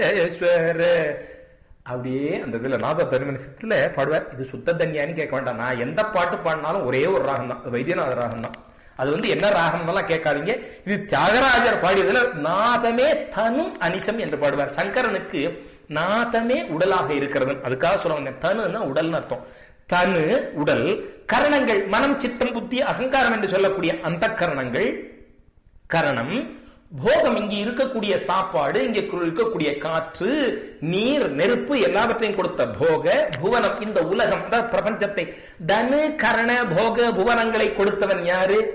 ஈஸ்வர அப்படியே அந்த இதுல நாத பெருமனிசத்துல பாடுவார் இது சுத்த தன்யான்னு கேட்க வேண்டாம் நான் எந்த பாட்டு பாடினாலும் ஒரே ஒரு ராகம் தான் வைத்தியநாத ராகம் தான் அது வந்து என்ன ராகம்லாம் கேட்காதீங்க இது தியாகராஜர் பாடியதுல நாதமே தனும் அனிசம் என்று பாடுவார் சங்கரனுக்கு நாதமே உடலாக இருக்கிறது அதுக்காக சொல்லுவாங்க தனுன்னா உடல்னு அர்த்தம் தனு உடல் கரணங்கள் மனம் சித்தம் புத்தி அகங்காரம் என்று சொல்லக்கூடிய அந்த கரணங்கள் கரணம் போகம் இங்க இருக்கக்கூடிய சாப்பாடு இங்க இருக்கக்கூடிய காற்று நீர் நெருப்பு எல்லாவற்றையும் கொடுத்த போக புவனம் இந்த உலகம் அதாவது பிரபஞ்சத்தை தனு கரண போக புவனங்களை கொடுத்தவன் யாரு